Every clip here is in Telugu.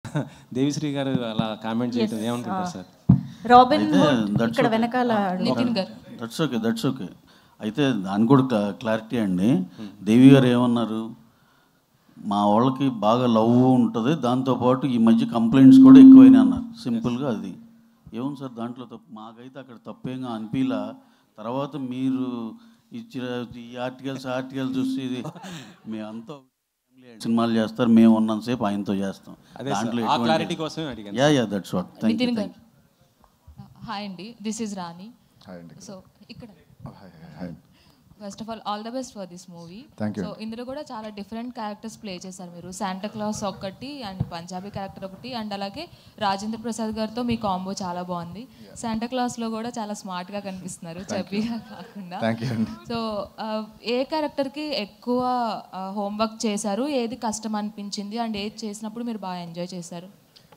దేవిశ్రీ గారు అలా కామెంట్ చేయడం ఏమనుకుంటారు సార్ రాబిన్ అయితే హుడ్ that's ఇక్కడ okay. వెనకాల నితిన్ గారు దట్స్ ఓకే దట్స్ ఓకే అయితే దాని కూడా క్లారిటీ అండి దేవి గారు ఏమన్నారు మా వాళ్ళకి బాగా లవ్ ఉంటుంది దాంతోపాటు ఈ మధ్య కంప్లైంట్స్ కూడా ఎక్కువైనాయి అన్నారు సింపుల్గా అది ఏముంది సార్ దాంట్లో తప్పు మాకైతే అక్కడ తప్పేంగా అనిపిలా తర్వాత మీరు ఇచ్చిన ఈ ఆర్టికల్స్ ఆర్టికల్స్ చూసి ఇది మేమంతా సినిమాలు చేస్తారు మేము ఉన్నంతసేపు ఆయనతో చేస్తాం అదే సార్, ఆ ఎటువంటి- క్లారిటీ కోసమే అడిగాను yeah yeah that's what thank you Nitin garu hi అండి దిస్ ఇస్ రాణి హాయ్ అండి సో ఇక్కడ hi hi first of all all the best for this movie Thank you. So ఇందులో కూడా చాలా డిఫరెంట్ క్యారెక్టర్స్ ప్లే చేశారు మీరు శాంటా క్లాస్ ఒకటి అండ్ పంజాబీ క్యారెక్టర్ ఒకటి అండ్ అలాగే రాజేంద్ర ప్రసాద్ గారితో మీ కాంబో చాలా బాగుంది శాంటా క్లాస్లో కూడా చాలా స్మార్ట్గా కనిపిస్తున్నారు చబ్బీగా కాకుండా థ్యాంక్ యూ అండి సో ఆ, ఏ క్యారెక్టర్కి ఎక్కువ హోంవర్క్ చేశారు ఏది కష్టం అనిపించింది అండ్ ఏది చేసినప్పుడు మీరు బాగా ఎంజాయ్ చేశారు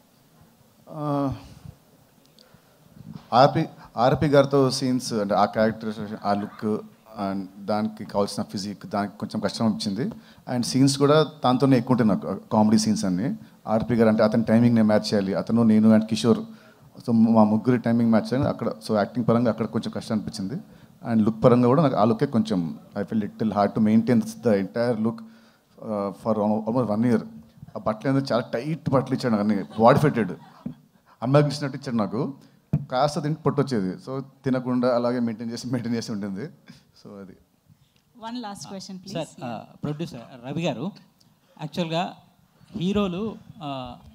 ఆర్పి ఆర్పి గారితో సీన్స్ అంటే ఆ క్యారెక్టర్ ఆ లుక్ అండ్ దానికి కావాల్సిన ఫిజిక్ దానికి కొంచెం కష్టం అనిపించింది అండ్ సీన్స్ కూడా దాంతోనే ఎక్కువ ఉంటాయి నాకు కామెడీ సీన్స్ అన్ని ఆర్పి గారు అంటే అతని టైమింగ్ నేను మ్యాచ్ చేయాలి అతను నేను అండ్ కిషోర్ సో మా ముగ్గురి టైమింగ్ మ్యాచ్ చేయాలి అక్కడ సో యాక్టింగ్ పరంగా అక్కడ కొంచెం కష్టం అనిపించింది అండ్ లుక్ పరంగా కూడా నాకు ఆ లుకే కొంచెం I feel little hard to maintain the entire look for almost one year ఆ బట్టలు అనేది చాలా టైట్ బట్టలు ఇచ్చాడు నాకు అన్ని బాడీ ఫిట్టెడ్ అమ్మాయికి ఇచ్చినట్టు ఇచ్చాడు నాకు కాస్త తింటే పొట్టు వచ్చేది సో తినకుండా అలాగే మెయింటైన్ చేసి మెయింటైన్ చేసి ఉంటుంది సో అది one last question sir please producer Ravi garu యాక్చువల్గా హీరోలు ఆ,